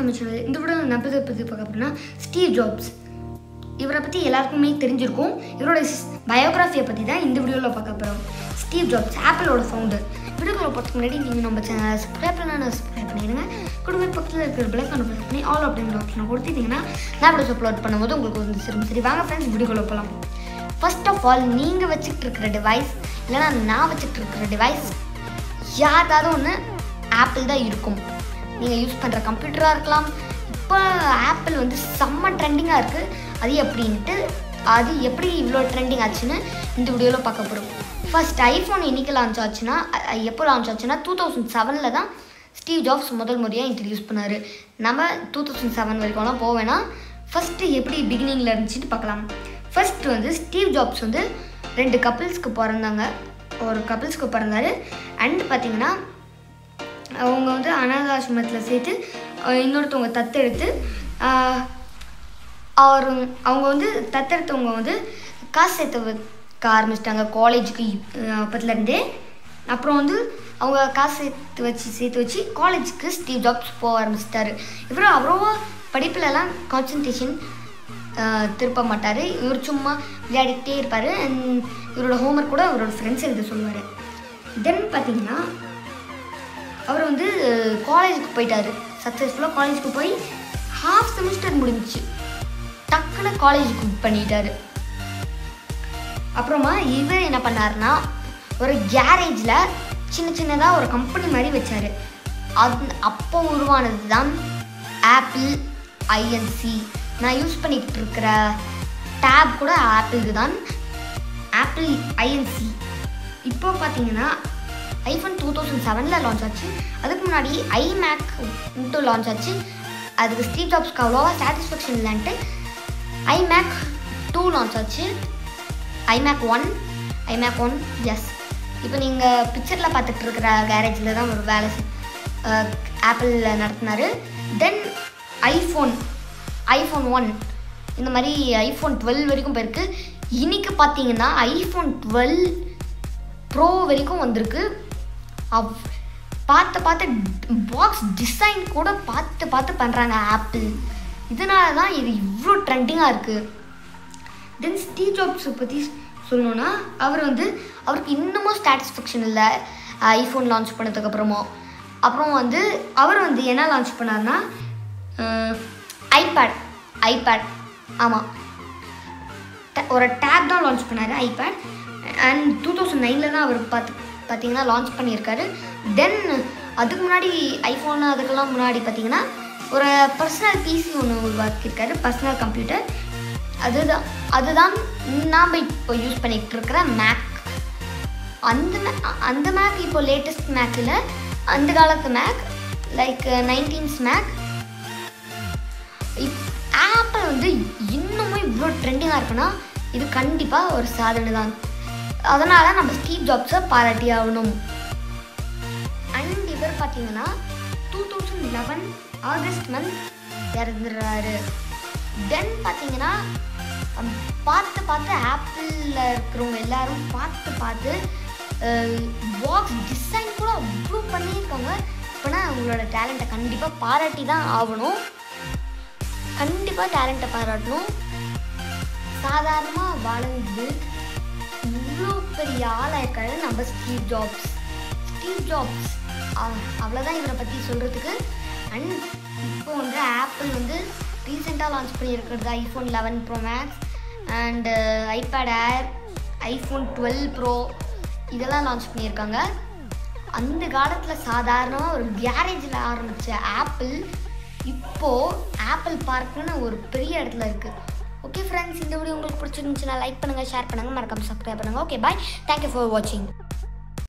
நம்ம சேனல் இந்த வீடியோ நம்ம எதை பற்றி பார்க்க போறோம்னா ஸ்டீவ் ஜாப்ஸ் இவரை பற்றி எல்லாருக்குமே தெரிஞ்சிருக்கும் இவரோட பயோகிராஃபியை பற்றி தான் இந்த வீடியோவில் பார்க்க போகிறோம் ஸ்டீவ் ஜாப்ஸ் ஆப்பிளோட ஃபவுண்டர் வீடியோக்குள்ள போகிறதுக்கு முன்னாடி நீங்கள் நம்ம சேனலை சப்ஸ்கிரைப் பண்ணலாம் சப்ஸ்கிரைப் பண்ணிடுங்க கூடவே பக்கத்தில் இருக்கிற பிளேக்கான ப்ரெஸ் பண்ணி ஆல் அப்படிங்கிற ஆப்ஷனை கொடுத்துட்டீங்கன்னா நான் வீடியோஸ் அப்லோட் பண்ணும்போது உங்களுக்கு வந்து சரி சரி வாங்க ஃப்ரெண்ட்ஸ் வீடியோக்குள்ள போகலாம் ஃபர்ஸ்ட் ஆஃப் ஆல் நீங்கள் வச்சுக்கிட்டு இருக்கிற டிவைஸ் இல்லைனா நான் வச்சுக்கிட்டு இருக்கிற டிவைஸ் யாராவது ஒன்று ஆப்பிள் தான் இருக்கும் நீங்கள் யூஸ் பண்ணுற கம்ப்யூட்டராக இருக்கலாம் இப்போ ஆப்பிள் வந்து செம்ம ட்ரெண்டிங்காக இருக்குது அது எப்படின்ட்டு அது எப்படி இவ்வளோ ட்ரெண்டிங் ஆச்சுன்னு இந்த வீடியோவில் பார்க்க போகிறோம் ஃபர்ஸ்ட் ஐஃபோன் என்னைக்கு லான்ச் ஆச்சுன்னா அ- அ- எப்போ லான்ச் ஆச்சுன்னா டூ தௌசண்ட் செவனில் தான் ஸ்டீவ் ஜாப்ஸ் முதல் முறையாக இன்ட்ரடியூஸ் பண்ணார் நம்ம டூ தௌசண்ட் செவன் வரைக்கும்லாம் போவேன்னா ஃபஸ்ட்டு எப்படி பிகினிங்கில் இருந்துச்சுன்னு பார்க்கலாம் ஃபர்ஸ்ட் வந்து ஸ்டீவ் ஜாப்ஸ் வந்து ரெண்டு கப்பிள்ஸ்க்கு பிறந்தாங்க ஒரு கப்பிள்ஸ்க்கு பிறந்தாரு அண்ட் பார்த்தீங்கன்னா அவங்க வந்து அனாதாசிரமத்தில் சேர்த்து அஹ் இன்னொருத்தவங்க தத்தெடுத்து ஆஹ், அவர் அவங்க வந்து தத்தெடுத்தவங்க வந்து காசு சேர்த்து வைக்க ஆரம்பிச்சிட்டாங்க காலேஜுக்கு அப்பத்துலேருந்தே அப்புறம் வந்து அவங்க காசு சேர்த்து வச்சு சேர்த்து வச்சு காலேஜுக்கு ஸ்டீவ் ஜாப்ஸ் போக ஆரம்பிச்சிட்டாரு இவர் அவ்வளோவா படிப்புலலாம் கான்சன்ட்ரேஷன் திருப்ப மாட்டார் இவர் சும்மா விளையாடிக்கிட்டே இருப்பார் அண்ட் இவரோட ஹோம்ஒர்க் கூட அவரோட ஃப்ரெண்ட்ஸ் எழுத சொல்லுவார் தென் பார்த்தீங்கன்னா அவர் வந்து காலேஜுக்கு போயிட்டாரு சக்ஸஸ்ஃபுல்லாக காலேஜுக்கு போய் ஹாஃப் செமிஸ்டர் முடிஞ்சுச்சு டக்குன்னு காலேஜுக்கு பண்ணிட்டாரு அப்புறமா இவர் என்ன பண்ணாருன்னா ஒரு கேரேஜில் சின்ன சின்னதாக ஒரு கம்பெனி மாதிரி வச்சார் அது அப்போ உருவானது தான் ஆப்பிள் ஐஎன்சி நான் யூஸ் பண்ணிக்கிட்டு இருக்கிற டேப் கூட ஆப்பிள் தான் ஆப்பிள் ஐஎன்சி இப்போ பார்த்தீங்கன்னா ஐஃபோன் டூ தௌசண்ட் செவனில் லான்ச் ஆச்சு அதுக்கு முன்னாடி ஐமேக் மட்டும் லான்ச் ஆச்சு அதுக்கு ஸ்டீவ் ஜாப்ஸ்க்கு அவ்வளோவா சாட்டிஸ்ஃபேக்ஷன் இல்லைன்ட்டு ஐமேக் டூ லான்ச் ஆச்சு iMac one iMac one S இப்போ நீங்கள் பிக்சரில் பார்த்துட்டு இருக்கிற கேரேஜில் தான் ஒரு வேலை ஆப்பிளில் நடத்தினார் தென் ஐஃபோன் ஐஃபோன் ஒன் இந்த மாதிரி ஐஃபோன் டுவெல் வரைக்கும் போயிருக்கு இன்னைக்கு பார்த்தீங்கன்னா ஐஃபோன் டுவெல் ப்ரோ வரைக்கும் வந்திருக்கு அவ் பார்த்து பார்த்து பாக்ஸ் டிசைன் கூட பார்த்து பார்த்து பண்ணுறாங்க ஆப்பிள் இதனால தான் இது இவ்வளோ ட்ரெண்டிங்காக இருக்குது தென் ஸ்டீவ் ஜாப்ஸை பற்றி சொல்லணும்னா அவர் வந்து அவருக்கு இன்னமும் சாட்டிஸ்ஃபேக்ஷன் இல்லை ஐஃபோன் லான்ச் பண்ணதுக்கப்புறமா அப்புறம் வந்து அவர் வந்து என்ன லான்ச் பண்ணார்னா ஐபேட் ஐபேட் ஆமாம் ஒரு டேப் தான் லான்ச் பண்ணார் ஐபேட் அண்ட் டூ தௌசண்ட் நைனில் தான் அவர் பார்த்து பார்த்தீங்கன்னா லான்ச் பண்ணியிருக்காரு தென் அதுக்கு முன்னாடி ஐஃபோன் அதுக்கெல்லாம் முன்னாடி பார்த்தீங்கன்னா ஒரு பர்சனல் பிசி ஒன்று உருவாக்கியிருக்காரு பர்சனல் கம்ப்யூட்டர் அதுதான் அதுதான் நாம் இப்போ யூஸ் பண்ணிகிட்டு இருக்கிற மேக் அந்த Ma- அந்த மேக் இப்போ லேட்டஸ்ட் மேக்கில் அந்த காலத்து Mac like nineteens Mac Apple வந்து இன்னுமும் இவ்வளோ ட்ரெண்டிங்காக இருக்குன்னா இது கண்டிப்பாக ஒரு சாதனை தான் அதனால் நம்ம ஸ்டீவ் ஜாப்ஸை பாராட்டி ஆகணும் அண்ட் இவர் பார்த்தீங்கன்னா two thousand eleven August month இறந்துடுறாரு தென் பார்த்தீங்கன்னா அம், பார்த்து பார்த்து ஆப்பிளில் இருக்கிறவங்க எல்லாரும் பார்த்து பார்த்து பாக்ஸ் டிசைன் கூட அவ்வளோ பண்ணியிருக்காங்க இப்போனா அவங்களோட டேலண்ட்டை கண்டிப்பாக பாராட்டி தான் ஆகணும் கண்டிப்பாக டேலண்ட்டை பாராட்டணும் சாதாரணமாக வாழ்ந்து இவ்வளோ பெரிய ஆளாக இருக்காரு நம்ம ஸ்டீவ் ஜாப்ஸ் ஸ்டீவ் ஜாப்ஸ் அவ்வளோதான் இவரை பற்றி சொல்கிறதுக்கு அண்ட் இப்போ வந்து ஆப்பிள் வந்து ரீசெண்டாக லான்ச் பண்ணியிருக்கிறது iPhone eleven pro max and iPad air iPhone twelve pro இதெல்லாம் லான்ச் பண்ணியிருக்காங்க அந்த காலத்தில் சாதாரணமாக ஒரு கேரேஜில் ஆரம்பித்த ஆப்பிள் இப்போது ஆப்பிள் பார்க்குன்னு ஒரு பெரிய இடத்துல இருக்குது ஓகே ஃப்ரெண்ட்ஸ் இந்த வீடியோ உங்களுக்கு பிடிச்சிருந்துச்சுன்னா லைக் பண்ணுங்கள் ஷேர் பண்ணுங்கள் மறக்காம சப்ஸ்கிரைப் பண்ணுங்கள் ஓகே பாய் தேங்க்யூ ஃபார் வாட்சிங்